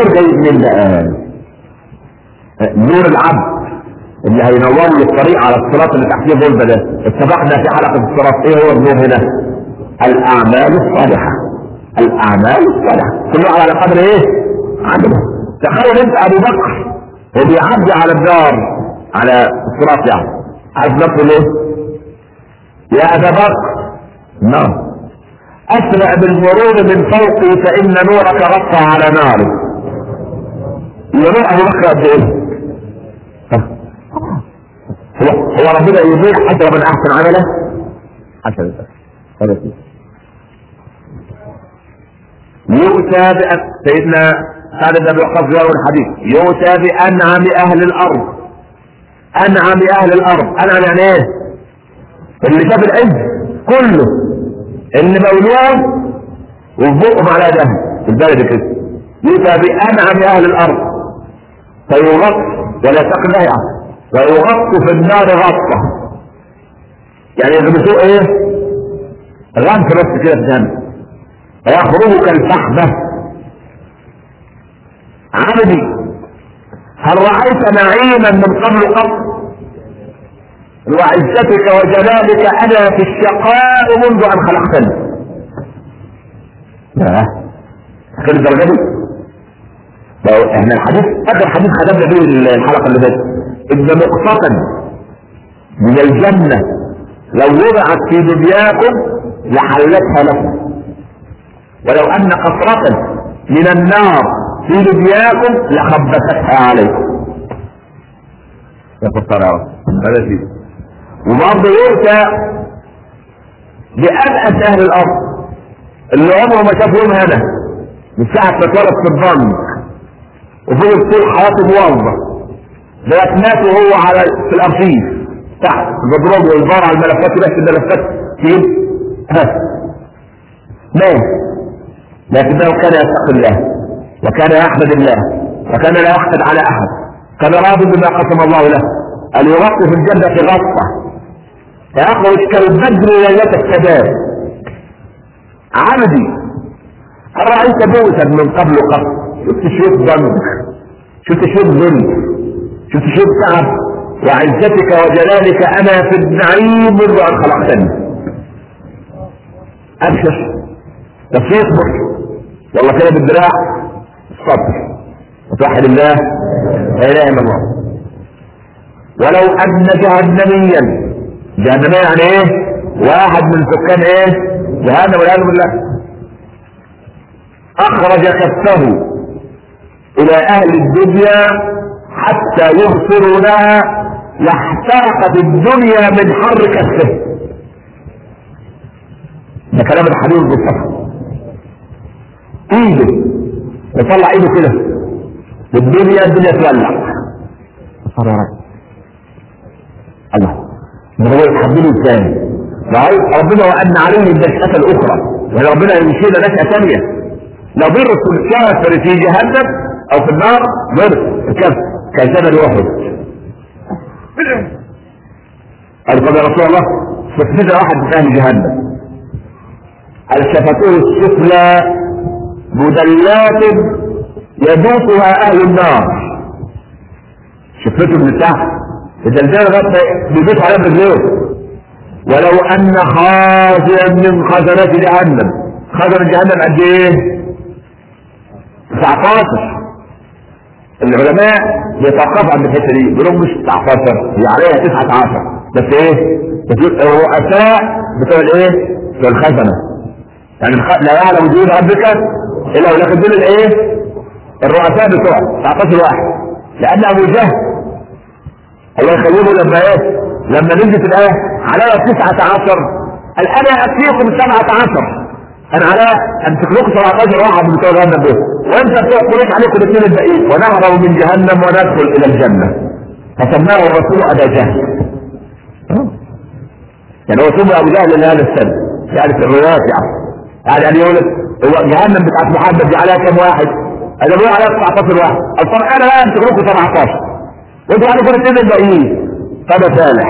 النور جاي منين بقى؟ نور العبد اللي هينور له الطريق على الصراط اللي تحتيه غلبه ده اتفقنا في حلقه الصراط ايه هو النور هنا؟ الاعمال الصالحه الاعمال الصالحه كله على قدر ايه؟ عمله تخيل انت ابو بكر وبيعدي على الدار على الصراط يعني عايز نفسه ليه؟ يا ابا بكر نعم اسرع بالمرور من فوقي فان نورك غطى على ناري يروح ابو بكر قد ايه؟ هو هو ربنا يضيع اجر من احسن عمله؟ حسن هذا يؤتى بأ... سيدنا خالد بن وقاص يروي الحديث يؤتى بانعم اهل الارض انعم اهل الارض انعم يعني ايه؟ اللي شاف العز كله اللي مولود وفي بقهم على دم في البلد كده يؤتى بانعم اهل الارض فيغط ولا تقنع ويغط في النار غطة يعني يغمسوه ايه غمس بس كده في جنب فيخرج كالفحمة عبدي هل رأيت نعيما من قبل قط وعزتك وجلالك انا في الشقاء منذ ان خلقتني لا اخر الدرجه دي لو احنا الحديث اخر حديث خدمنا به الحلقه اللي فاتت ان نقطة من الجنة لو وضعت في دنياكم لحلتها لكم ولو ان قطرة من النار في دنياكم لخبستها عليكم يا فطر هذا شيء وبرضه يؤتى بأبأس أهل الأرض اللي عمره ما شاف يوم هنا من ساعة ما اتولد في الظن وفضل طول حياته موظف لغاية مات وهو على في الأرشيف تحت البدروج والبار على الملفات وبس الملفات في ها مات لكنه كان يتقي الله وكان يحمد الله وكان لا يحقد على أحد كان راضي بما قسم الله له أن يغطي في الجنة غطة فيخرج كالبدر ليلة الشباب عمدي أرأيت بوسا من قبل قط شفت شوف ضنك شفت شوف ظل شفت شوف تعب وعزتك وجلالك أنا في النعيم منذ أن خلقتني أبشر بس يصبر والله كده بالدراع الصبر وتوحد الله لا إله إلا الله ولو أن جهنميا جهنمية يعني ايه واحد من سكان ايه جهنم والعياذ بالله اخرج كفه الى اهل الدنيا حتى يبصروا لها لاحترقت الدنيا من حر كفه ده كلام الحبيب المصطفى ايده يطلع ايده كده والدنيا الدنيا تولع صار يا رب الله ما هو يتحمله ازاي رأيت ربنا وأن عليه النشأة الأخرى يعني ربنا يمشينا نشأة ثانية لو ضرت الكافر في جهنم أو في النار ضرب الكافر كجبل أحد قال قال يا رسول الله فسد واحد من أهل جهنم قال شفته السفلى مدلات يذوقها أهل النار شفته من تحت الدلدال لغايه بيدوس عليها برجليه ولو ان خازنا من خزنات جهنم خزن جهنم قد ايه؟ 19 العلماء بيتوقفوا عند الحته دي بيقولوا مش 19 هي عليها 19 بس ايه؟ بس الرؤساء بتوع الايه؟ بتوع الخزنه يعني لا يعلم دون ربك الا ولكن دول الايه؟ الرؤساء بتوع 19 واحد لان ابو جهل الله يخليه لما ايه لما نزلت الايه عليها تسعة عشر قال انا اكفيكم سبعة عشر انا على امسك لكم 17 واحد من بتوع جهنم دول وانت بتوع قريش عليكم الاثنين الباقيين ونهرب من جهنم وندخل الى الجنه فسماه الرسول ابا جهل يعني هو سمي ابو جهل لهذا السن يعني في الروايات يعني يعني يقول هو جهنم بتاعت محمد دي عليها كم واحد؟ انا بقول عليها 19 واحد طب انا بقى امسك لكم 17 وانتوا عليكم الاثنين الباقيين فده صالح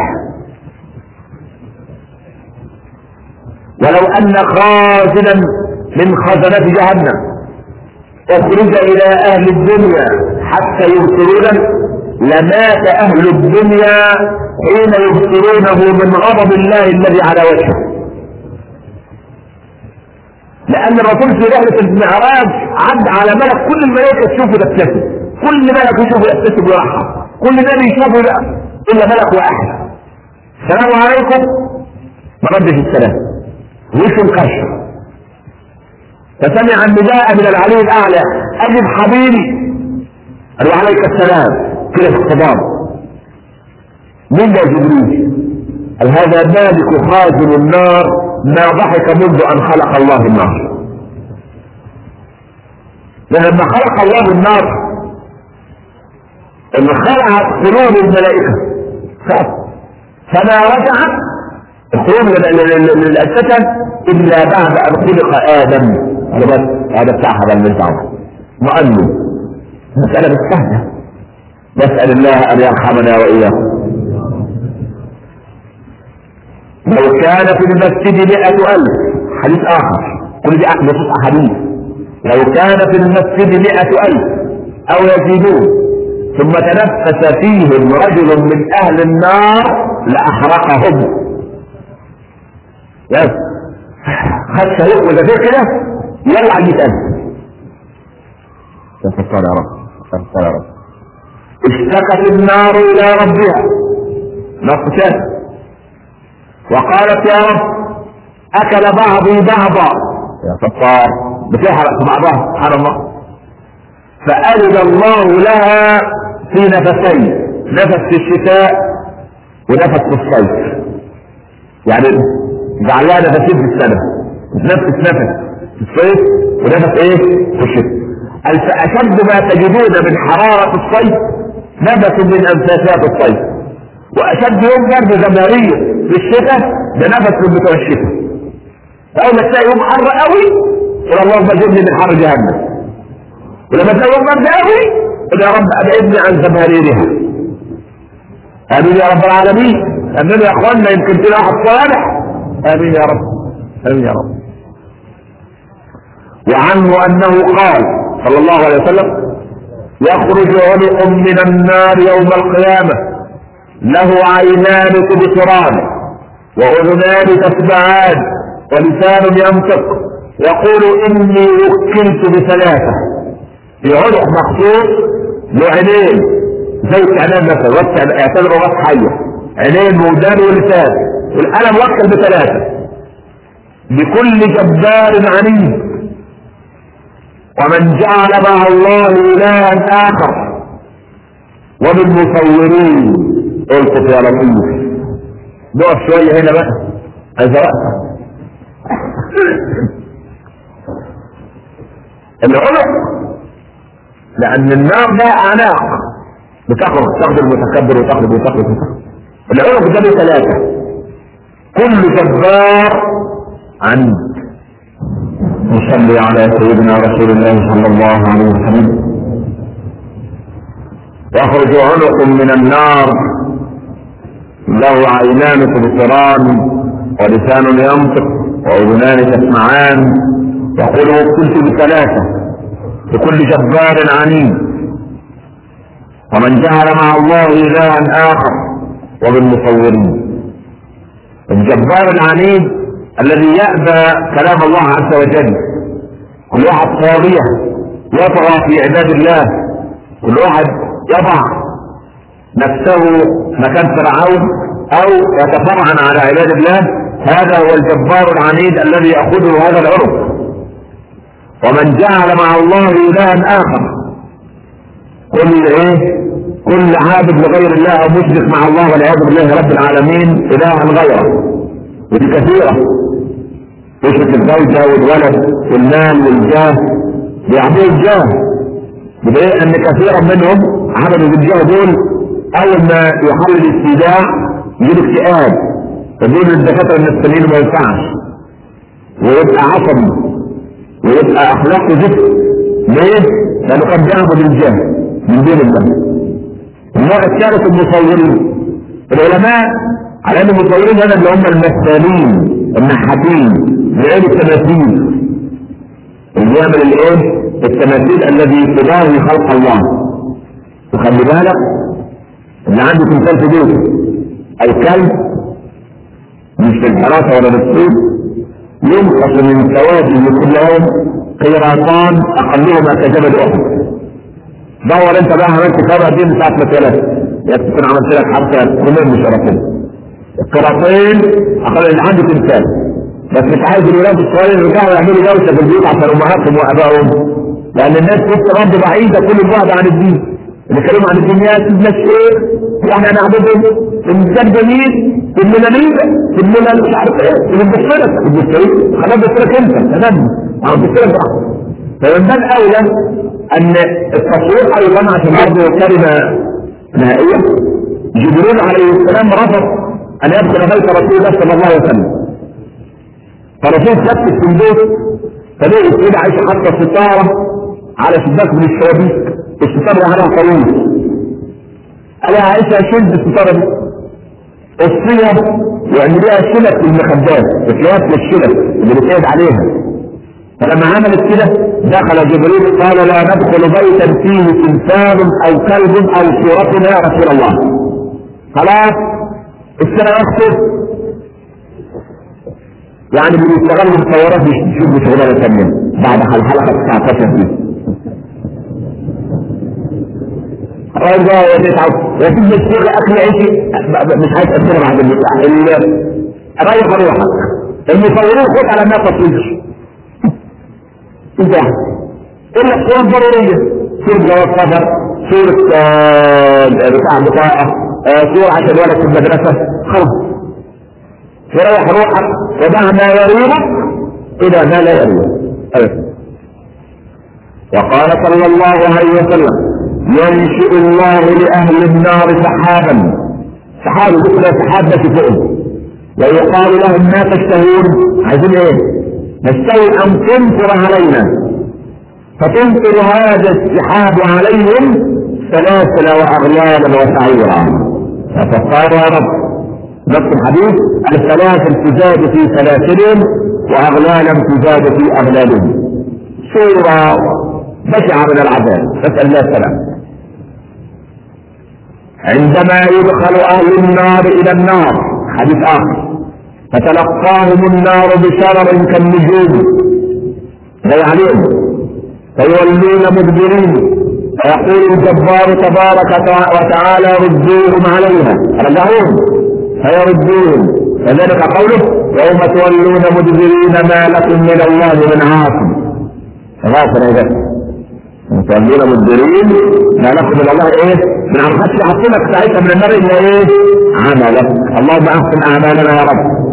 ولو ان خازنا من خزنات جهنم اخرج الى اهل الدنيا حتى يبصرونه لمات اهل الدنيا حين يبصرونه من غضب الله الذي على وجهه لان الرسول في رحله المعراج عد على ملك كل الملائكه تشوفه تبتسم كل ملك يشوفه يبتسم ويرحب كل نبي يشوفه لا الا ملك واحد السلام عليكم ما ردش السلام وشه مكشر فسمع النداء من العلي الاعلى اجب حبيبي قال عليك السلام كده في الخطاب من ده جبريل قال هذا مالك خازن النار ما ضحك منذ ان خلق الله النار لما خلق الله النار ان خلعت قلوب الملائكه فما رجعت القلوب للاساسا الا بعد ان خلق ادم هذا بس هذا بتاعها بقى اللي مؤمن مسألة بالسهلة نسأل الله أن يرحمنا وإياكم لو كان في المسجد مئة ألف حديث آخر كل دي أحد أحاديث لو كان في المسجد مئة ألف أو يزيدون ثم تنفس فيهم رجل من أهل النار لأحرقهم يس خد شهيق وزفير كده يلا على المئة ألف يا رب يا رب اشتكت النار إلى ربها نقشت وقالت يا رب أكل بعضي بعضا يا ستار بتحرق بعضها سبحان الله فأذن الله لها في نفسين نفس في الشتاء ونفس في الصيف يعني جعلها نفسين في السنة نفس نفس في الصيف ونفس ايه في الشتاء قال فأشد ما تجدون من حرارة الصيف نفس من أنفاسات الصيف وأشد يوم برد زمهرية في الشتاء ده نفس من بتوع الشتاء فأول ما تلاقي يوم حر قوي قل اللهم اجرني من حر جهنم ولما تلاقي يوم برد قوي قل يا رب ابعدني عن زمهريرها امين يا رب العالمين امين يا اخوانا يمكن تلاقي واحد صالح امين يا رب امين يا رب وعنه انه قال صلى الله عليه وسلم يخرج عنق من النار يوم القيامة له عينان تبصران وأذنان تسمعان ولسان ينطق يقول إني وكلت بثلاثة في عنق مخصوص له عينين زي الإعلان مثلا وقت اعتبره راس حية عينين ودان ولسان والقلم وكل بثلاثة بكل جبار عنيد ومن جعل مع الله إلها آخر وبالمصورين القط يا لطيف نقف شوية هنا بقى هذا رأسه العنق لأن النار ده أعناق بتخرج تاخد المتكبر وتخرج وتخرج وتخرج العنق ده ثلاثة كل جبار عند نصلي على سيدنا رسول الله صلى الله عليه وسلم يخرج عنق من النار له عينان تبصران ولسان ينطق واذنان تسمعان يقول وكنت بثلاثه لكل جبار عنيد ومن جعل مع الله الها اخر وبالمصورين الجبار العنيد الذي يأبى كلام الله عز وجل كل واحد طاغية يطغى في عباد الله كل واحد يضع نفسه مكان فرعون او يتفرعن على عباد الله هذا هو الجبار العنيد الذي يأخذه هذا العرف ومن جعل مع الله الها اخر كل ايه كل عابد لغير الله او مشرك مع الله والعياذ بالله رب العالمين الها غيره ودي كثيره يشرك الزوجة والولد والمال والجاه بيعبدوا الجاه بدليل ان كثيرا منهم عبدوا بالجاه دول اول ما يحل الاستيداع يجيب اكتئاب فدول الدكاتره النفسانيين ما ينفعش ويبقى عصبي ويبقى اخلاقه زفت ليه؟ لانه قد بيعبد الجاه من دون الله النوع الثالث المصورين العلماء على ان المصورين هذا اللي هم المثالين النحاتين بعين التماثيل اللي يعمل الايه التماثيل الذي تضاهي خلق الله وخلي بالك اللي عنده تمثال في بيته او كلب مش في الحراسه ولا بالصيد ينقص من ثوابه كل يوم قيراطان اقلهما كجبل احد دور انت بقى عملت خبر دي من ساعه ما اتولدت يكفي عملت لك حتى كلهم مش ربنا القراطين اقل اللي عنده تمثال بس مش عايز الولاد الصغيرين يرجعوا يعملوا دوشه في البيوت عشان امهاتهم وابائهم لان الناس لسه برضه بعيده كل البعد عن الدين اللي كلموا عن الدنيا سيدنا الشيخ واحنا نعبدهم الانسان جميل اننا نيجا اننا مش عارف ايه اللي بتفرق الدكتور خلاص بتفرق انت تمام او بتفرق بقى فمن باب اولى ان التصوير ايضا عشان برضه كلمه نهائيه جبريل عليه السلام رفض ان يدخل بيت رسول الله صلى الله عليه وسلم فرسول ثبت في البيت فلقي كده عايشه حاطه ستاره على شباك من الشبابيك الستاره عليها طويل قال يا عائشه شد الستاره دي الصية يعني ليها شلت للمخدات اكياس للشلت اللي بتقعد عليها فلما عملت كده دخل جبريل قال لا ندخل بيتا فيه تمثال او كلب او صورتنا يا رسول الله خلاص السنه اخته يعني اللي بيشتغلوا مصورات مش بيشوفوا شغلانه ثانيه بعد الحلقه 19 دي الراجل ده يتعب يجيب الشغل اكل عيشي مش عايز اسمه بعد البتاع رايح روحك المصورين خد على انها تصوير انت الا الصور ضروريه صورة جواز سفر صورة بتاع بطاقة صورة عشان ولد في المدرسة خلاص فريح روحك ودع ما يريبك الى ما لا يريبك أبدا وقال صلى الله عليه وسلم ينشئ الله لأهل النار سحابا سحاب مثل سحاب بس فوق ويقال لهم ما تشتهون عايزين ايه؟ نشتهي ان تمطر علينا فتمطر هذا السحاب عليهم سلاسل واغلالا وسعيرا فقال يا رب نفس الحديث السلاسل تزاد في سلاسلهم واغلالا تزاد في اغلالهم صورة بشعة من العذاب نسأل الله السلام عندما يدخل اهل النار الى النار حديث اخر فتلقاهم النار بشرر كالنجوم لا عليهم فيولون مدبرين فيقول الجبار تبارك وتعالى ردوهم عليها رجعوهم فيردوهم فذلك قوله يوم تولون مدبرين ما لكم من الله من عاصم غافر اذا تولون مدبرين ما لكم من الله ايه من عم حتى يعطينك ساعتها من النار الا ايه عملك اللهم احسن اعمالنا يا رب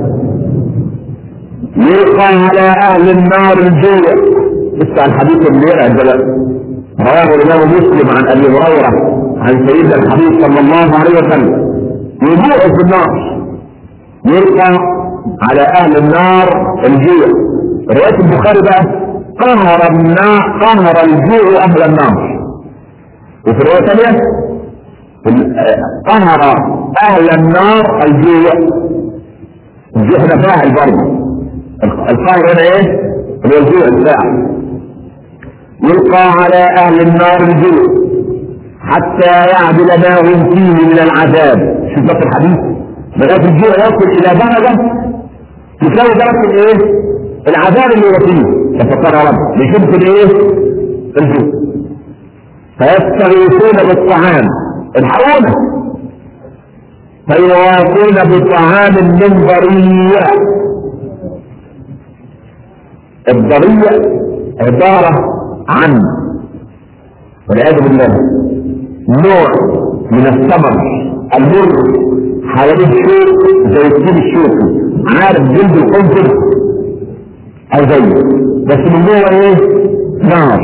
يلقى على اهل النار الجوع لسه الحديث الليله عندنا رواه الامام مسلم عن ابي هريره عن سيدنا الحبيب صلى الله عليه وسلم يجوع في النار يلقى على اهل النار الجوع روايه البخاري بقى قهر النار قهر الجوع اهل النار وفي روايه ثانيه قهر اهل النار الجوع الجوع هنا فاعل برضه القهر هنا ايه؟ هو الجوع الفاعل يلقى على اهل النار الجوع حتى يعدل ما هم فيه من العذاب شوف بقى الحديث لغايه الجوع يصل الى درجه تساوي درجه الايه؟ العذاب اللي هو فيه تفكر يا رب لشبه الايه؟ الجوع فيستغيثون بالطعام الحقونا فيواصون بطعام من ضريع الضريع عبارة عن والعياذ بالله نوع من الثمر المر حوالين الشوك زي التين الشوكي عارف جلد القنفذ او زيه بس من جوه ايه؟ نار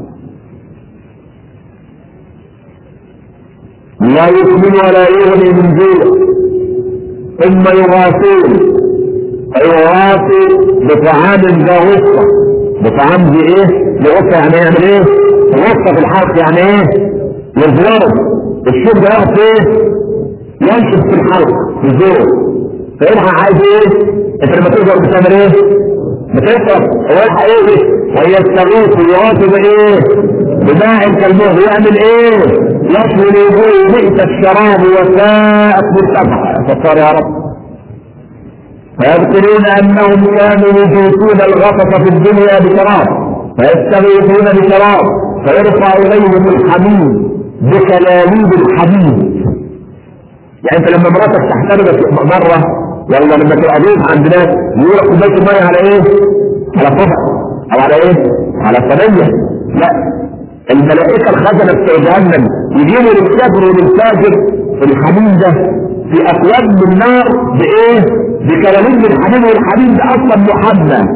لا يؤمن ولا يغني من جوع ثم يغاثون فيغاثي بطعام ذا غصه بطعام دي ايه؟ لغصه يعني يعمل ايه؟ غصه في الحلق يعني ايه؟ يزوره الشوك ده يقف ايه؟ ينشف في الحلق في الزور فيلحق عايز ايه؟ انت لما تقدر بتعمل ايه؟ بتشرب هو الحقيقي ويستغيث يغاث بايه؟ بماء كالمهر يعمل ايه؟ يصل الوضوء بئس الشراب وساءت مرتفعه فصار يا رب فيذكرون انهم كانوا يجيسون الغطس في الدنيا بشراب فيستغيثون بشراب فيرفع اليهم الحميد بكلاليب الحديد يعني انت لما مراتك تحترمك مره ولا لما تبقى ضيف عند ناس يقول لك كوبايه الميه على ايه؟ على طبق او على ايه؟ على صينيه لا الملائكه الخزنه بتوع جهنم يجيبوا للكافر وللفاجر في الحميم ده في اكواب من نار بايه؟ بكلاليب من الحديد والحديد ده اصلا محمى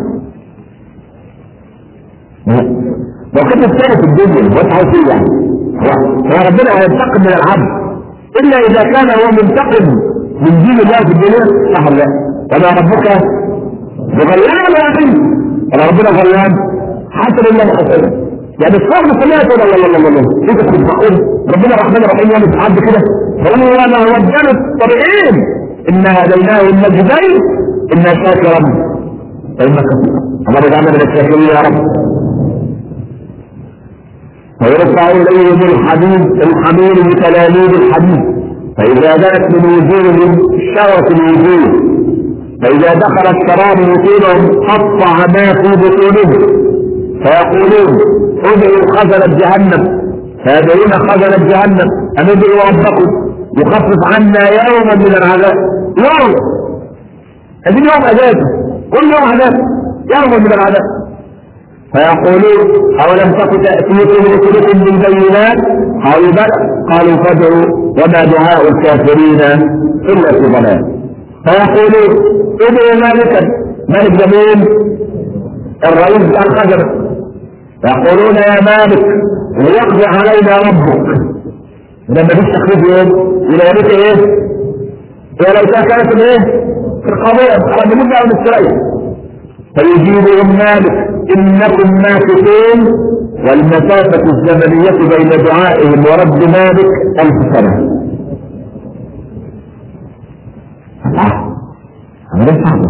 لو كنت الثاني في الدنيا وانت عايز ايه يعني؟ هو ربنا هينتقم من العبد الا اذا كان هو منتقم من دين الله في الدنيا صح ولا لا؟ وما ربك بغلام يا اخي ولا ربنا غلام حسن الله حسنا يعني الصحبة كلها تقول الله الله الله الله انت كنت بقول ربنا الرحمن الرحيم يعني تعد كده فقال وانا وجهنا الطريقين ان هديناه النجدين انا شاكرا فانك الله يجعلنا من الشاكرين يا رب ويرفع اليهم الحديد الحمير بتلاليب الحديد فاذا دنت من وجوههم شرت الوجوه فاذا دخل الشراب بطونهم قطع ما في بطونهم فيقولون ادعوا خزنة جهنم فيدعون خزنة جهنم ان ادعوا ربكم يخفف عنا يوما من العذاب يوم هذه يوم اجازه كل يوم عذاب يوما من العذاب فيقولون اولم تك تاتيكم رسلكم بالبينات قالوا بلى قالوا فادعوا وما دعاء الكافرين الا في ضلال فيقولون ادعوا مالكا ملك جميل الرئيس بتاع الخزنه يقولون يا مالك ليقضي علينا ربك لما فيش تخفيف يوم الى يومك ايه؟ ولو كانت الايه؟ في القضيه على مده او السريه فيجيبهم مالك انكم ماكثون والمسافة الزمنية بين دعائهم ورد مالك ألف سنة. هذا صعب.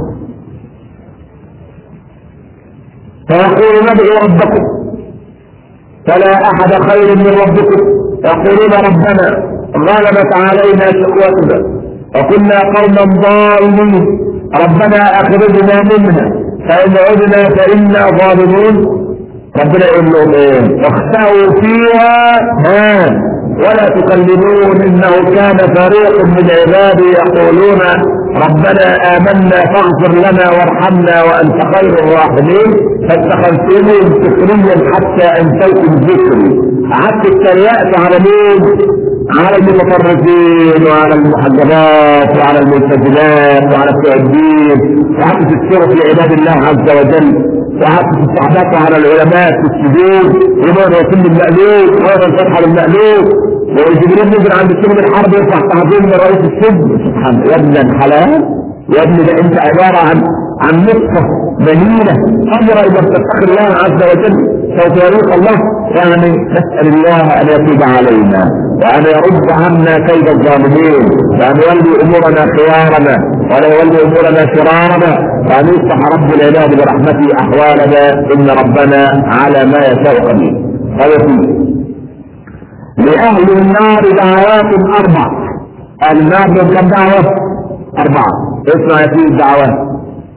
فيقول ندعو ربكم فلا احد خير من ربكم يقولون ربنا غلبت علينا شقوتنا وكنا قوما ضالين ربنا اخرجنا منها فان عدنا فانا ظالمون ربنا يقول لهم ايه اخسأوا فيها ها ولا تكلمون انه كان فريق من عبادي يقولون ربنا آمنا فاغفر لنا وارحمنا وأنت خير الراحمين فاتخذتموهم سخريا حتى أنسيتم ذكري قعدت اتريقت على مين؟ على المتطرفين وعلى المحجبات وعلى الملتزمات وعلى بتوع الدين وقعدت تذكروا في عباد الله عز وجل وقعدت تستعبطوا على العلماء في السجود ومرة يتم المألوف ومرة الفتحة للمألوف وجبريل نزل عند السجن الحرب يرفع تعظيم من رئيس السجن سبحان يا ابن الحلال يا ابن ده انت عبارة عن عن نطفة مهينة قدرة اذا تفتخر الله عز وجل سوف يروق الله يعني نسأل الله ان يتوب علينا وان يرد عنا كيد الظالمين وان يولي امورنا خيارنا ولا يولي امورنا شرارنا وان يصلح رب العباد برحمته احوالنا ان ربنا على ما يشاء قدير ويقول لأهل النار دعوات أربع أهل النار لهم كم دعوة؟ أربعة اسمع يا سيدي الدعوات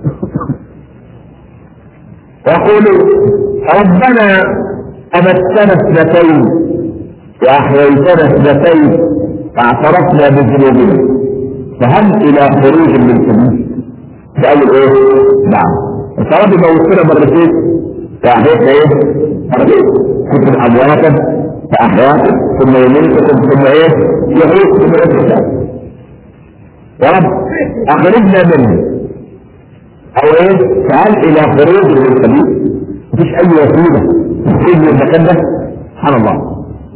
يقول ربنا أمتنا اثنتين وأحييتنا اثنتين فاعترفنا بذنوبنا فهل إلى خروج من سبيل؟ سأل إيه؟ نعم الصلاة موتنا مرتين وأحييتنا إيه؟ مرتين كنت أمواتا فأحياكم ثم يميتكم ثم ايه يحييكم ثم يميتكم يا رب اخرجنا منه او ايه فهل الى خروج من السبيل مفيش اي وسيله تخرج من المكان ده سبحان الله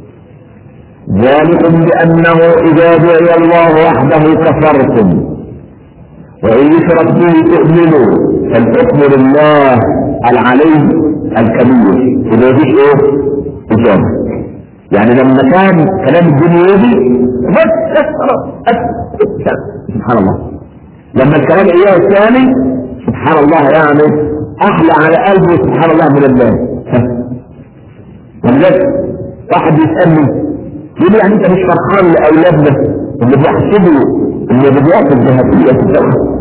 ذلكم بانه اذا دعي الله وحده كفرتم وان يشرك به تؤمنوا فالحكم لله العلي الكبير اذا مفيش ايه اجابه يعني لما كان كلام الدنيوي بس بس خلاص سبحان الله لما الكلام اياه الثاني سبحان الله يعني احلى على قلبه سبحان الله من الله ولذلك واحد يسالني يقول لي يعني انت مش فرحان لاولادنا اللي بيحسبوا النبوات الذهبيه في الدوله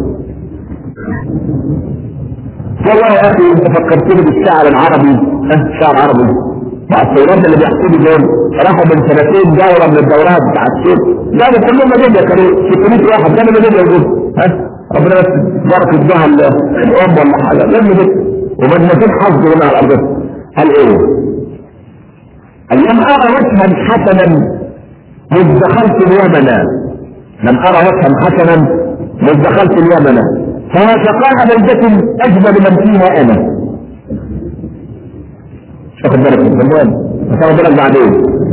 والله يا اخي انت فكرتني بالشعر العربي ها الشعر العربي مع الثورات اللي بيحكوا دول راحوا من سنتين دوره من الدورات بتاع الشيخ جابوا كلهم ميداليه كانوا 600 واحد جابوا ميداليه يقول ها ربنا بس بارك الدها الام ولا حاجه لم يجد ومن حظ هنا على الارض قال ايه؟ قال لم ارى وجها حسنا مذ دخلت اليمن لم ارى وجها حسنا مذ دخلت اليمن فما شقاء بلدة اجمل من فيها انا واخد بالك من الزمان هتاخد بالك بعدين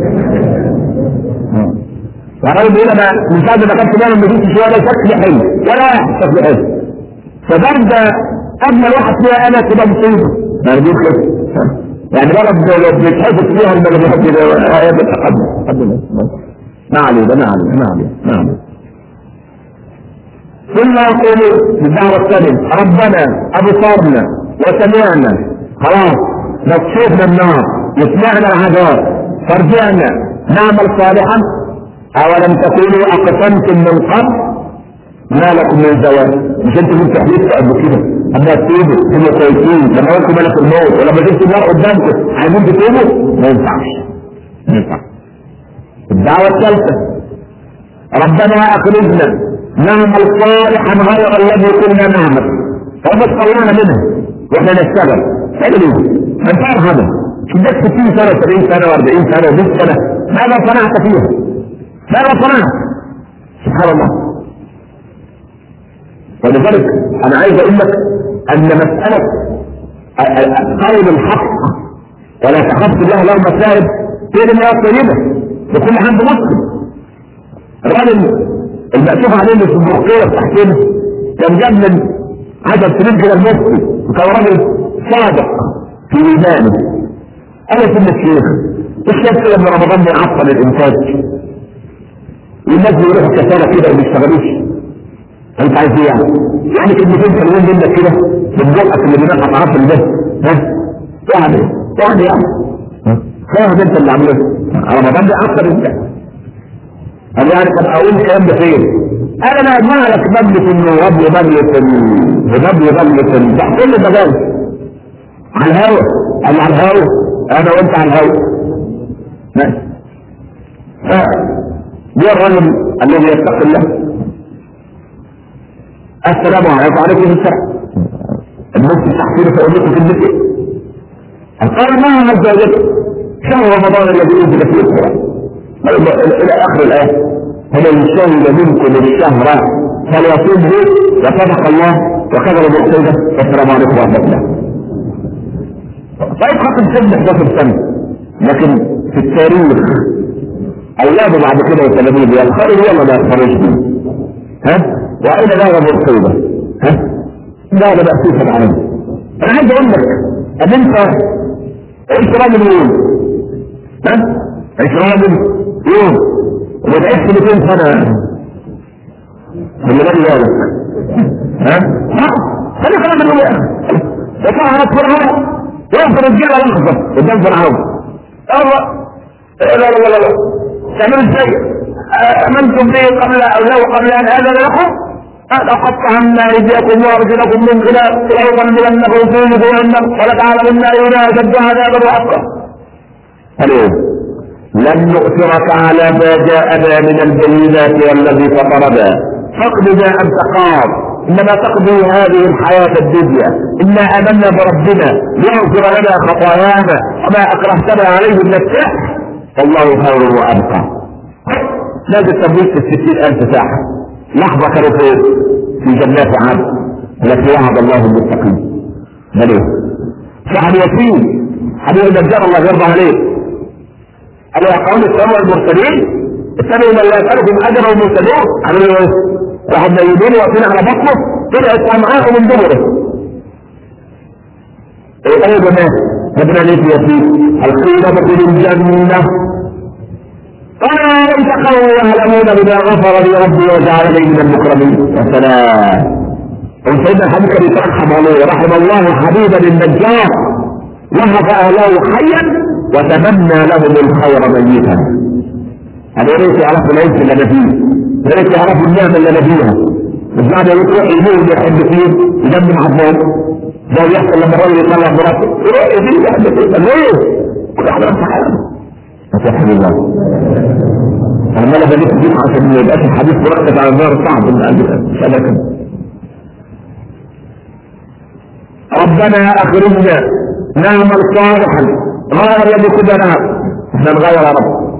وقال بيقول انا من بعد ما كنت بعمل مدينتي شويه ولا شكل حلو ولا واحد شكل حلو فبرد اجمل واحد فيها انا تبقى مصيبه ما رضيت كده يعني بلد بيتحدث فيها البلد كده هي بتقدم ما عليه ده ما عليه ما عليه ما عليه ثم يقول في الدعوة الثانية ربنا أبصرنا وسمعنا خلاص نصيبنا النار وسمعنا العذاب فرجعنا نعمل صالحا أولم تكونوا أقسمتم من قبل ما لكم من زواج مش انتوا كنتوا حديث قبل كده اما تتوبوا هم كويسين لما يكون ملك الموت ولما جبت النار قدامكم عايزين تتوبوا ما ينفعش ما ينفعش الدعوة الثالثة ربنا أخرجنا نعمل صالحا غير الذي كنا نعمل فقد طلعنا منها واحنا نشتغل تعمل ما انت هذا شدك 60 سنة 70 سنة و40 سنة و100 سنة ماذا صنعت فيها؟ ماذا صنعت؟ سبحان الله ولذلك انا عايز اقول لك ان مسألة قول الحق ولا تخف الله له مسائل هي دي طيبة لكل حد مسلم الراجل المأسوف عليه اللي في المحكية بتاعتنا كان جاب من عدد سنين كده المفتي وكان راجل صادق في ايمانه انا سن الشيخ الشيخ كده من رمضان بيعطل الانتاج والناس بيروحوا كسالة كده وما بيشتغلوش انت عايز ايه يعني؟ يعني كلمتين حلوين منك كده من بقك اللي بينقط عطل ده ها؟ يعني يعني يعني فاهم انت اللي عملته رمضان بيعطل انت قال يعني طب اقول الكلام ده فين؟ انا ما اجمع لك مجلس النواب ومجلس الهباب ومجلس ال- كل ده جاي على الهوا قال على الهوا انا وانت على الهوا ماشي جاء الرجل الذي يتقي الله السلام عليكم وعليكم السلام المفتي تحصيل فاقول لكم كلمتين قال ما عز وجل شهر رمضان الذي انزل فيه القران الى اخر الايه فمن شهد منكم الشهر فليصومه وصدق الله وكذب بالسيدة والسلام عليكم ورحمة الله. طيب ختم سن 11 سنة لكن في التاريخ اولاده بعد كده وتلاميذه ينخرج ولا ما ينخرجش ها؟ واين ذهب الطيبة؟ ها؟ لا لا بأسيس العالم انا عايز اقول لك ان انت عشت راجل يوم ها؟ عشت راجل يوم وتعيش 200 سنة اللي بالي بالك ها؟ ها؟ خليك راجل يوم وطهرت فرعون يوقف الرجاله لحظه قدام فرعون الله لا لا لا لا تعملوا ازاي؟ امنتم به قبل او لو قبل ان اذن لكم لقطعن ايديكم وارجلكم من خلاف لايضنبنكم في جهنم ولتعلمن اينا اشد عذابا وابقى. الو لن نؤثرك على ما جاءنا من البينات والذي فطرنا فاقض ما انت قاض انما تقضي هذه الحياة الدنيا انا امنا بربنا ليغفر لنا خطايانا وما اكرهتنا عليه من السحر والله خير وابقى نادي التمويل في الستين الف ساعة لحظة كانوا فين في جنات عدن التي وعد الله المتقين بل فعن ياسين حبيب النجار الله يرضى عليه قال يا قوم اتبعوا المرسلين اتبعوا من لا يسألكم اجرا ومرسلون عملوا ايه؟ راحوا منيمين واقفين على بطنه طلعت امعاءه من دبره ايه ايه جماعه ابن ليه ياسين القيل ادخلوا الجنه قال اتقوا يعلمون بما غفر لي ربي وجعلني من المكرمين يا سلام وسيدنا الحبيب كان يترحم عليه رحم الله حبيبا النجار وهب اهله حيا وتمنى لهم الخير ميتا هذا يا ريت يعرفوا العز اللي انا فيه يا ريت يعرفوا النعمه اللي انا فيها مش بعد ما يروح يموت يحب فيه يدمم عظام ده بيحصل لما الراجل يطلع مراته يروح يجيب يحب فيه ليه؟ كل واحد عنده حاله فتحمد الله انا ما بديت فيه عشان ما يبقاش الحديث مركز على النار صعب من قلبك مش قادر ربنا اخرجنا نعمل صالحا غير الذي كنا نعمل احنا نغير يا رب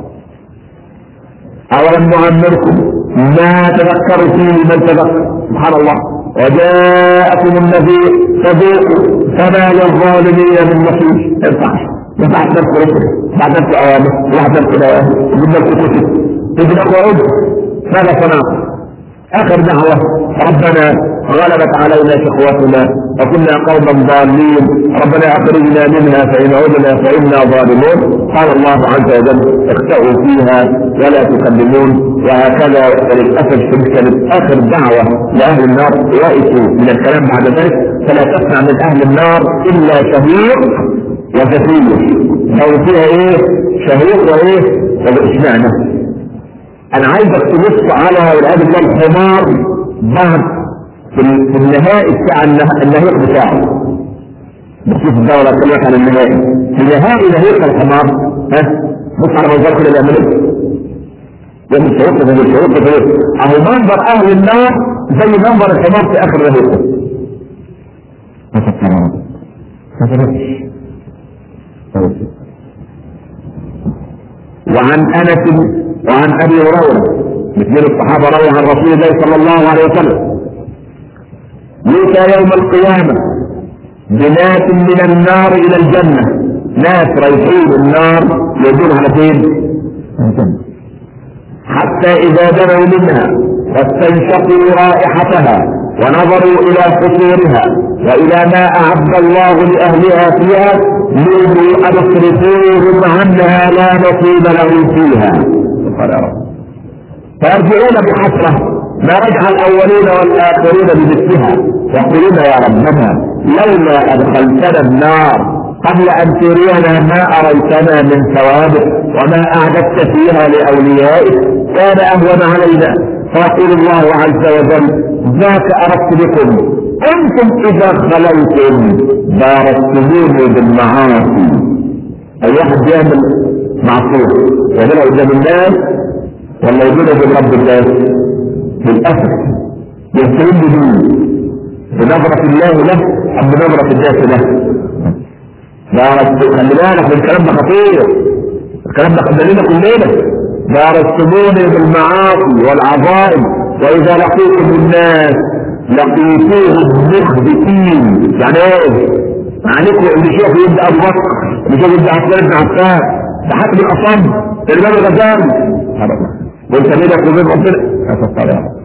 اولم نعمركم ما تذكر فيه من تذكر سبحان الله وجاءكم النذير فذوقوا فما للظالمين من نصير ما ينفعش ما ينفعش نفس رسل بعد نفس اوامر بعد نفس اوامر جبنا لكم كتب جبنا لكم ماذا صنعتم اخر دعوة ربنا غلبت علينا شقوتنا وكنا قوما ضالين ربنا اخرجنا منها فان عدنا فانا ظالمون قال الله عز وجل اخسأوا فيها ولا تكلمون وهكذا وللاسف الشديد كانت اخر دعوه لاهل النار يئسوا من الكلام بعد ذلك فلا تسمع من اهل النار الا شهيق وزفير لو فيها ايه شهيق وايه واشمعنى انا عايزك تبص على والعياذ بالله الحمار بعد في في النهائي بتاع النها- النهيق بتاعه بشوف الدولة كلمة عن النهائي في نهائي نهيق الحمار ها بص على منظر كده بيعمل ايه يعمل شروط زي الشروط زي اهو منظر اهل النار زي منظر الحمار في اخر نهيقه ما تفكرش ما تفكرش وعن انس وعن ابي هريره اثنين الصحابه رووا عن رسول الله صلى الله عليه وسلم يؤتى يوم القيامه بناس من النار الى الجنه ناس رايحين النار يدون على فين؟ الجنه حتى اذا دنوا منها واستنشقوا رائحتها ونظروا الى قصورها والى ما اعد الله لاهلها فيها نودوا ان اصرفوهم عنها لا نصيب لهم فيها قال يا رب فيرجعون بحسره ما رجع الاولون والاخرون بمثلها يقولون يا ربنا لولا ادخلتنا النار قبل ان ترينا ما اريتنا من ثوابك وما اعددت فيها لاوليائك كان اهون علينا فيقول الله عز وجل ذاك اردت بكم انتم اذا خلوتم باركتموني بالمعاصي اي واحد يعمل معصيه يعملها قدام الناس ولا يقولها قدام رب الناس بالاسف يستعين بدين بنظرة الله له ام بنظرة الناس له بارك خلي بالك من الكلام ده خطير الكلام ده خلينا كلنا باركتموني بالمعاصي والعظائم واذا لقيتم الناس لقيتوهم مخبتين يعني ايه؟ عليكم اللي شوف يبدا ابو بكر اللي شوف يبدا عثمان بن عفان ده حاكم الاصم الامام الغزالي وانت بينك وبين ربنا هتطلع يا رب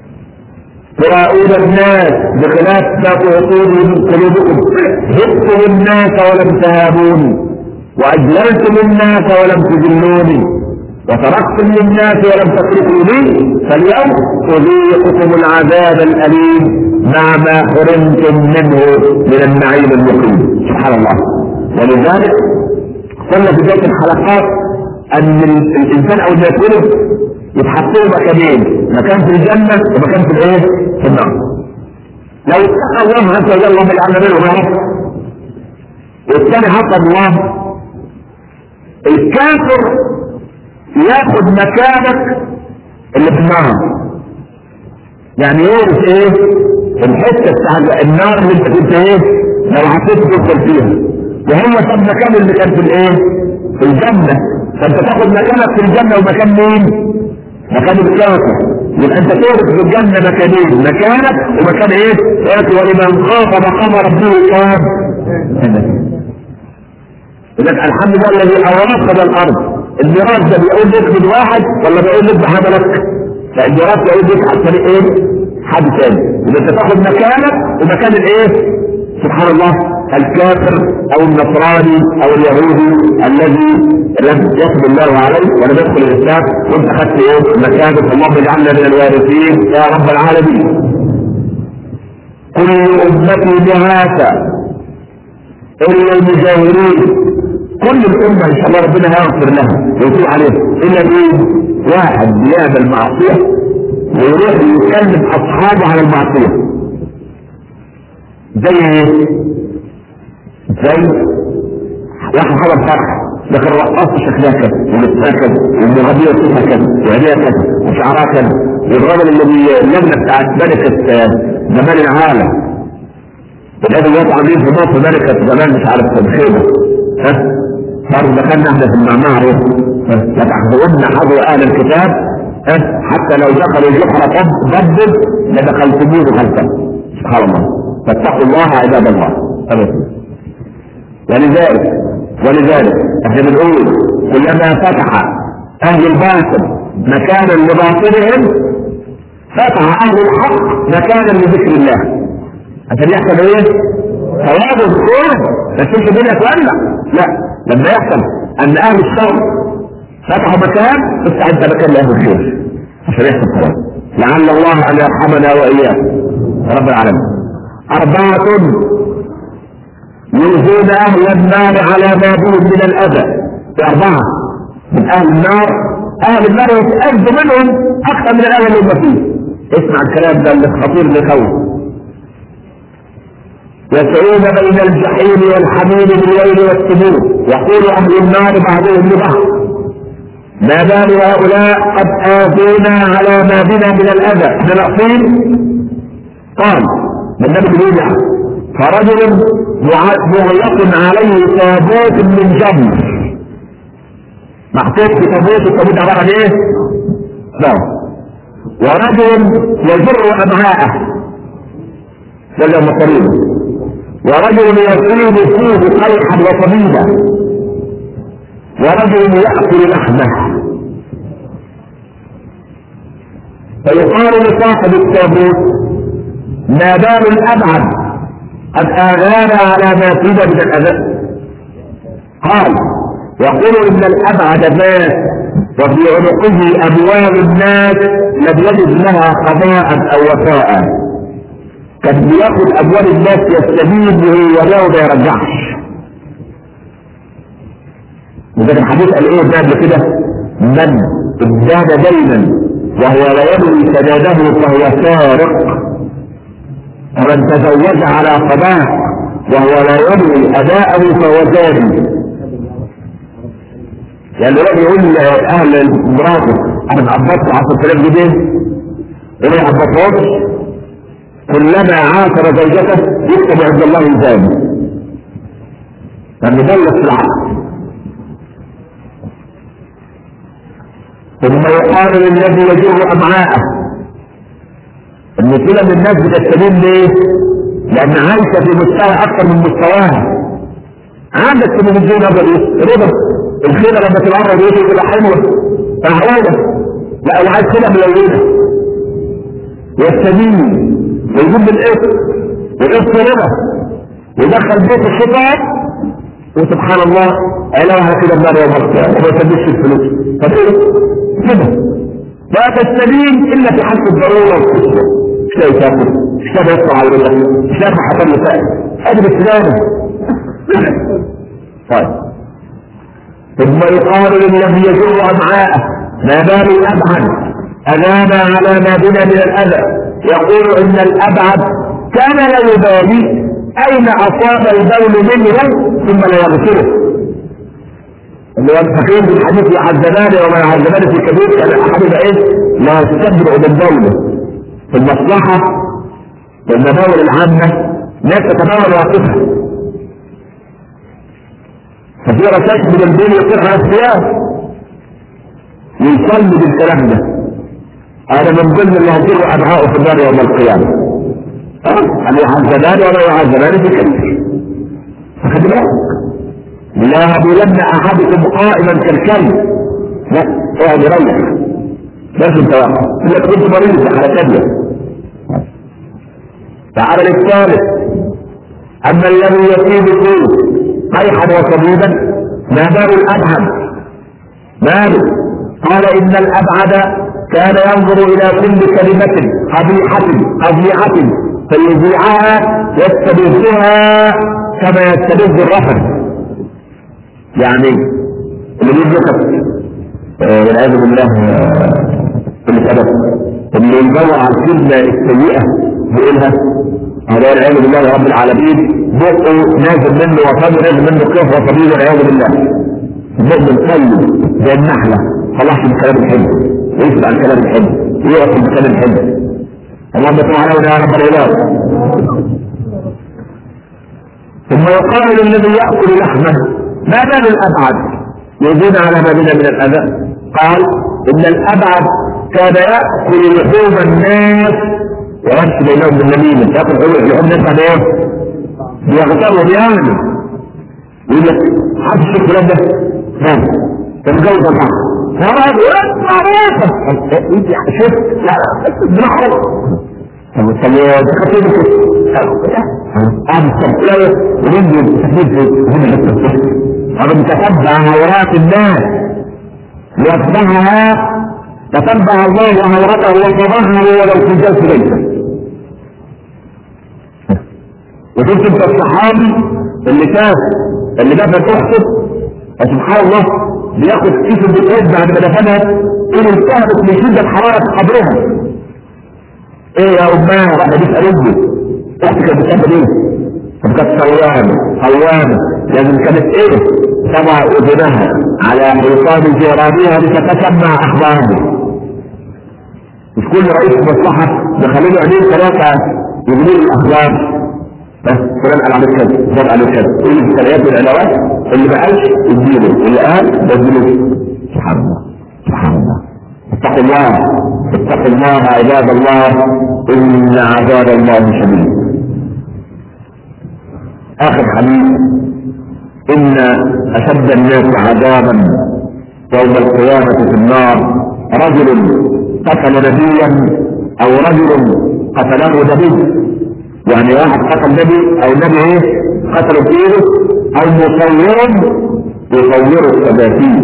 تراؤون الناس بخلاف ما تعطوني من قلوبكم هبتم الناس ولم تهابوني واجللتم الناس ولم تذلوني وتركتم للناس ولم تتركوا لي فاليوم اذيقكم العذاب الاليم مع ما حرمتم منه من النعيم المقيم سبحان الله ولذلك قلنا في بدايه الحلقات ان الانسان اول ما يتولد يتحطوا مكانين مكان في الجنة ومكان في الايه؟ في النار لو اتقى الله عز وجل اللهم اجعلنا منهم يا رب والثاني حط الله الكافر ياخد مكانك اللي في النار يعني يورث ايه؟ الحته بتاع النار اللي انت كنت ايه؟ لو حطيت تدخل فيها وهو ساب مكان اللي كان في الايه؟ في الجنه فانت تاخد مكانك في الجنه ومكان مين؟ مكان الكافر يبقى انت تورث في الجنه مكانين مكانك ومكان ايه؟ ياتي ولمن خاف مقام ربه كان لك الحمد لله الذي اوراق الارض الميراث ده بيقول لك من واحد ولا بيقول لك بحضرتك؟ لا الميراث بيقول لك عن طريق ايه؟ حد ثاني يبقى انت تاخد مكانك ومكان الايه؟ سبحان الله الكافر او النصراني او اليهودي الذي لم يقبل الله عليه ولم يدخل الاسلام وانت اخذت ايه؟ مكانك اللهم اجعلنا من الوارثين يا رب العالمين. كل أمتي بعاثة إلا المجاورين كل الأمة إن شاء الله ربنا هيغفر لها ويتوب عليها إلا مين؟ واحد بيعمل معصية ويروح يكلم أصحابه على المعصية زي ايه؟ زي واحد حضر فرح لكن الرقاصة شكلها كذا ولبسها كذا والمغنية صوتها كذا وعينيها كذا وشعرها كذا والراجل اللي اللجنة بتاعت ملكة جمال العالم الذي الوضع عاملين في مصر ملكة زمان مش عارف الخيمة ها برضه دخلنا احنا في المعمعة لتحضرن حظر اهل الكتاب ها حتى لو دخلوا جحر ضبب لدخلتموه خلفا سبحان الله فاتقوا الله عباد الله أبدا ولذلك ولذلك احنا بنقول كلما فتح اهل الباطل مكانا لباطلهم فتح اهل الحق مكانا لذكر الله عشان يحصل ايه؟ توازن كله ما تشوفش الدنيا تولع لا لما يحصل ان اهل الشر فتحوا مكان افتح انت مكان لاهل الخير عشان يحصل توازن لعل الله ان يرحمنا واياكم رب العالمين أربعة يؤذون أهل النار على ما بهم من الأذى أربعة من أهل النار أهل النار يتأذى منهم أكثر من الأذى اللي هم فيه اسمع الكلام ده اللي خطير لخوف يسعون بين الجحيم والحميم بالليل والسموم يقول أهل النار بعضهم لبعض ما بال هؤلاء قد آذونا على ما بنا من الأذى احنا ناقصين قال النبي بيرجع فرجل مغلق عليه تابوت من جمر محطوط في تابوت التابوت عباره عن ايه؟ لا ورجل يجر امعاءه ولا مصاريبه ورجل يصيب فيه قيحا وطبيبا ورجل ياكل لحمه فيقال لصاحب التابوت ما بال الابعد قد اغار على ما فيه من الاذى قال يقول ان الابعد مات وفي عنقه ابواب الناس لم يجد لها قضاء او وفاء كان بياخد ابواب الناس يستفيد به ولو ما يرجعش وده الحديث قال ايه قبل كده من ازداد دينا وهو لا يدري سداده فهو سارق ومن تزوج على قضاء وهو لا ينوي اداءه فهو زاني يعني الراجل يقول لاهل مراته انا قبضت 10000 جنيه وما يقبضهاش كلما عاصر زوجته يكتب عند الله زاني فمدلس في العقل ثم يقال للذي يجر امعاءه ان كده من الناس بتستدين ليه؟ لان عايشه في مستوى اكثر من مستواها عندك تلفزيون ابيض رضا الخيمه لما تبقى ابيض يوسف تبقى حلوه معقوله لا انا عايز خيمه ملونه يستدين ويجيب الاسم والاسم رضا ويدخل بيت الشيطان وسبحان الله علاها كده النار يوم القيامه وما يسددش الفلوس طب ايه؟ كده لا تستدين الا في حالة الضروره والقصه مش لاقي تاكل مش لاقي يطلع على الوجه مش لاقي حصل له سائل هذه بالسلامه طيب ثم يقال للذي يجر امعاءه ما بال الابعد اذان على ما بنا من الاذى يقول ان الابعد كان لا يبالي اين اصاب البول منه ثم لا يغسله اللي هو الفقير بالحديث يعذبان وما يعذبان في الكبير كان احد ايه لا يستبرع بالدوله في المصلحة في المداول العامة لا تتناول واقفها ففي رشاش من الدين يصير على الثياب يصلي بالكلام ده هذا من ضمن اللي هتجر ابعاءه في النار يوم القيامة أن يعذبان ولا يعذبان في كبير فخد بالك لا يبولن احدكم قائما كالكلب لا اقعد يريح لازم توقف انك كنت مريض على كبير تعالى الثالث اما الذي يصيب فيه قيحا وصبيبا ما بال الابعد ماله قال ان الابعد كان ينظر الى كل كلمة قبيحة قبيحة فيذيعها يستبدها كما يستبد الرفض يعني اللي يدرك آه، والعياذ بالله كل آه، سبب اللي يدور على الكلمه السيئه بيقولها هذا والعياذ بالله رب العالمين بقه نازل منه وفمه نازل منه كيف وصبيه والعياذ بالله المؤمن قلب زي النحله خلاص من كلام الحلو ويسمع الكلام الحلو ويقف الكلام الحلو اللهم صل على يا رب العباد ثم يقال للذي ياكل لحمه ما بال الابعد يزيد على ما بنا من الاذى قال ان الابعد كان ياكل لحوم الناس ويمشي بينهم بالنميمه ياكل لحوم الناس بعد ايه؟ بيغتابوا بيعملوا يقول لك عارف الشوكولاته ده؟ نعم كان جوز البحر فرد معروفه انت شفت لا بنحرق طب طب دخلت ايه كده؟ قاعد الشوكولاته ورجل تحديد هنا بس هذا متتبع عورات الناس ليتبعها تتبع الله عورته وتظهر ولو في جلس بيته وشفت انت الصحابي اللي شاف اللي دفن اخته سبحان الله بياخد كيس البيت بعد ما دفنها الى التهبت من شده حراره قبرها ايه يا امها راح بيسال امي اختي كانت بتعمل ايه؟ طب كانت صوامه صوامه لازم كانت ايه؟ تضع اذنها على حصان جيرانها لتتسمع اخبارها مش كل رئيس مصلحه دخلوا له عينين ثلاثه يقولوا الاخبار بس فلان قال عليه كذا فلان عليه كذا ايه الثنائيات والعلاوات اللي ما قالش اديله اللي قال بدله سبحان الله سبحان الله اتقوا الله اتقوا الله عباد الله ان عذاب الله شديد اخر حديث ان اشد الناس عذابا يوم القيامه في النار رجل قتل نبيا او رجل قتله نبي يعني واحد قتل نبي او نبي ايه قتلوا بايده او مصور يصور التماثيل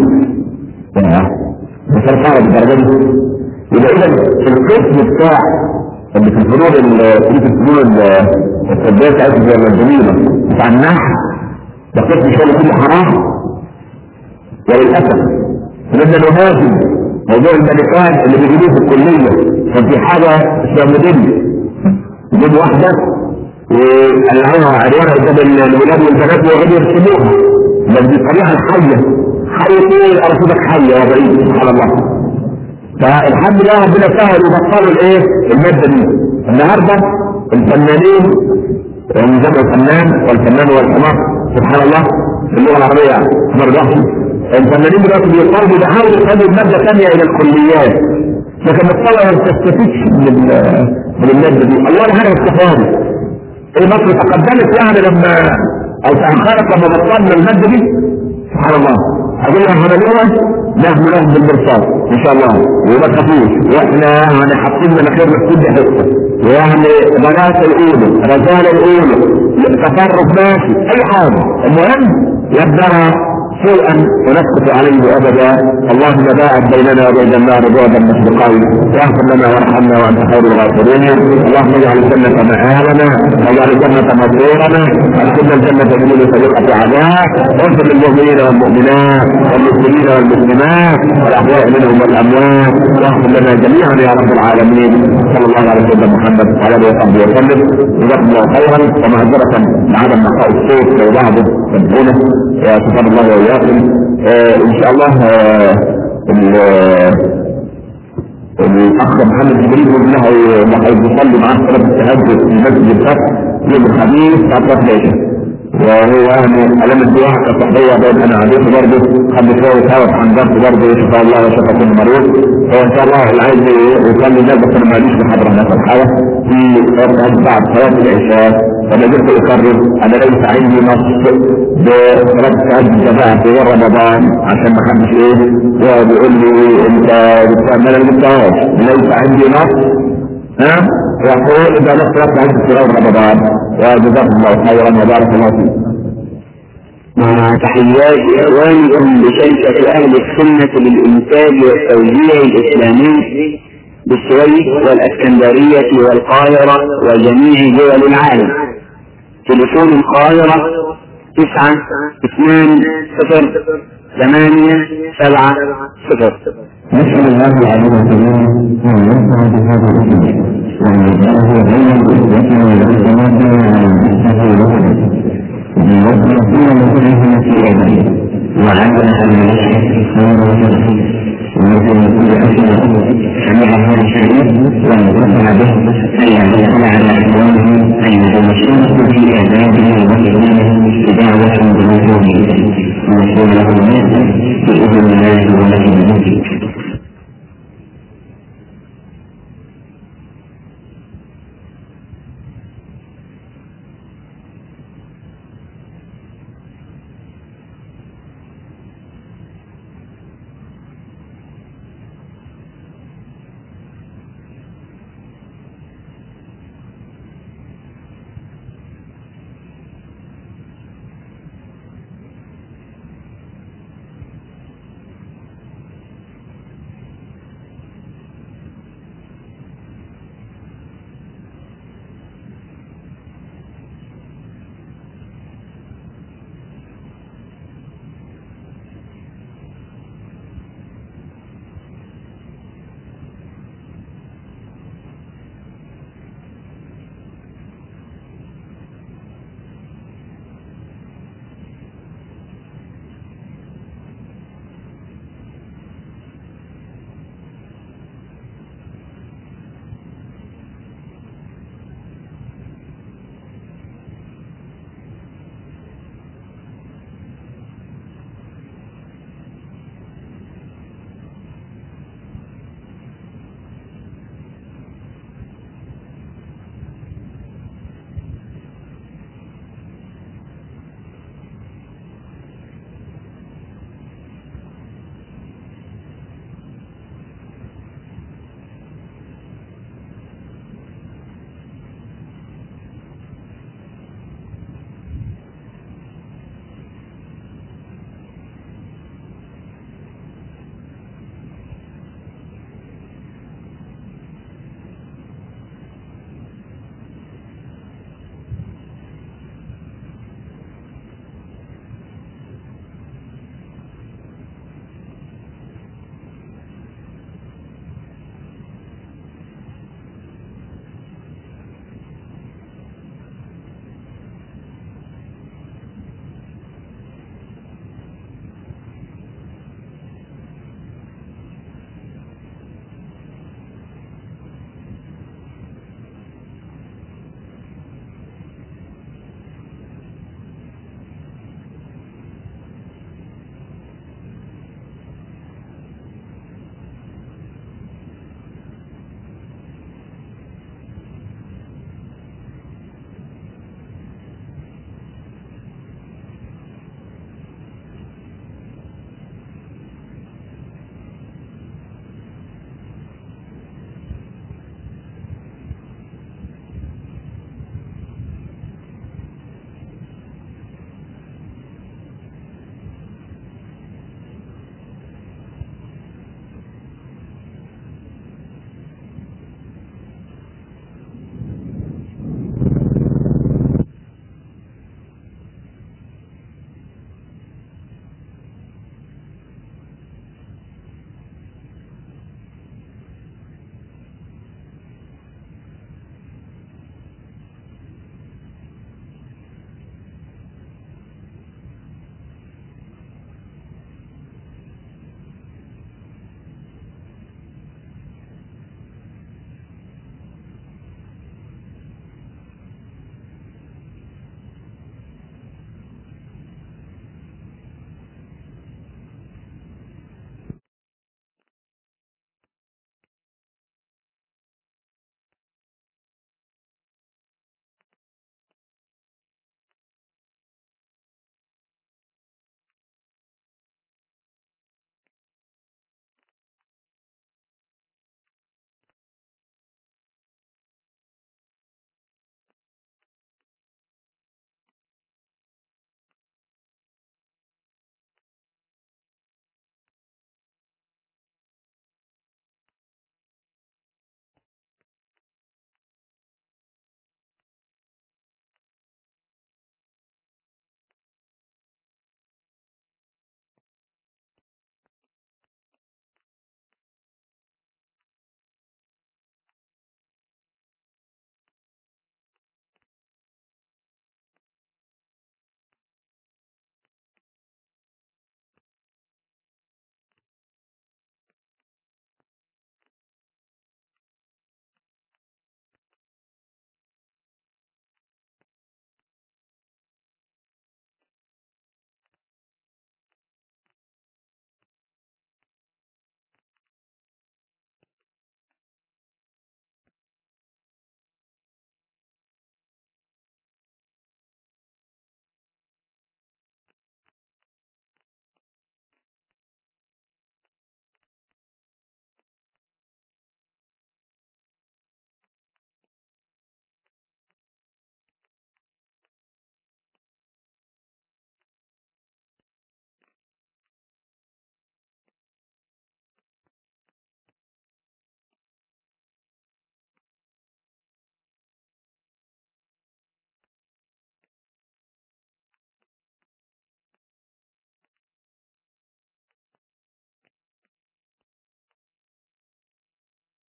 مش صعب بالدرجه دي يبقى اذا القسم بتاع اللي في الفنون في الفنون الطبيه بتاعتهم زي الجميله بتاع النحو ده قسم شغل كله حرام وللاسف بدنا نهاجم موضوع الملكات اللي بيجيبوه في الكليه كان في حاجه اسمها مدني يجيب واحدة وقلعوها عريانة قدام الولاد والبنات ويقعدوا يرسموها بس بطريقة حية حية ايه ارصدك حية يا بعيد سبحان الله فالحمد لله ربنا سهل وبطلوا الايه المادة دي النهارده الفنانين يعني جمع الفنان والفنان والحمار سبحان الله في اللغة العربية حمار ضحي الفنانين دلوقتي بيطالبوا بيحاولوا يخلوا المادة ثانية إلى الكليات لكن الطلبة ما بتستفيدش من من المادة دي الله حاجة استفادت ايه مصر تقدمت يعني لما او تأخرت لما بطلنا المادة دي سبحان الله اقول لهم هنعملها نحن لهم بالمرصاد ان شاء الله وما تخافوش واحنا يعني حاطين مناخير في كل حته ويعني بنات الاولى رجال الاولى تفرق ماشي اي حاجه المهم يبدأ شيئا ونسكت عليه ابدا اللهم باعد بيننا وبين النار بعدا مشرقين واغفر لنا وارحمنا وانت خير الغافرين اللهم اجعل الجنه مآلنا واجعل الجنه مصيرنا وادخلنا الجنه بدون سابقه عذاب واغفر للمؤمنين والمؤمنات والمسلمين والمسلمات والاحياء منهم والاموات واغفر لنا جميعا يا رب العالمين صلى الله على سيدنا محمد وعلى اله وصحبه وسلم جزاكم الله خيرا ومعذره بعدم نقاء الصوت لو بعضه تدعونه سبحان الله واياكم آه ان شاء الله آه الاخ محمد جبريل بيقول له هيصلي معاه صلاه التهجد في مسجد الفتح يوم الخميس بعد صلاه العشاء وهو يعني علامة الدعاء كصحية بين انا عليك برضه خلي شوية هوا عن ضبط برضه شفاء الله وشفاء كل مريض وان شاء الله اللي عايز يصلي الناس بس انا ماليش محاضرة هناك الحالة في بعد صلاة العشاء فانا قلت اكرر انا ليس عندي نص بصلاة التهجد جماعة في رمضان عشان ما حدش ايه يقعد يقول لي انت بتعمل انا ما ليس عندي نص ها يقول اذا نصرت عند في رمضان وجزاكم الله خيرا وبارك الله فيكم مع تحيات إخوانكم بشركة أهل السنة للإنتاج والتوزيع الإسلامي بالسويس والاسكندرية والقاهرة وجميع دول العالم تليفون القاهرة تسعة اثنان صفر ثمانية سبعة صفر نسأل الله العلي الكريم أن ينفع بهذا الاسم وأن يجعله علما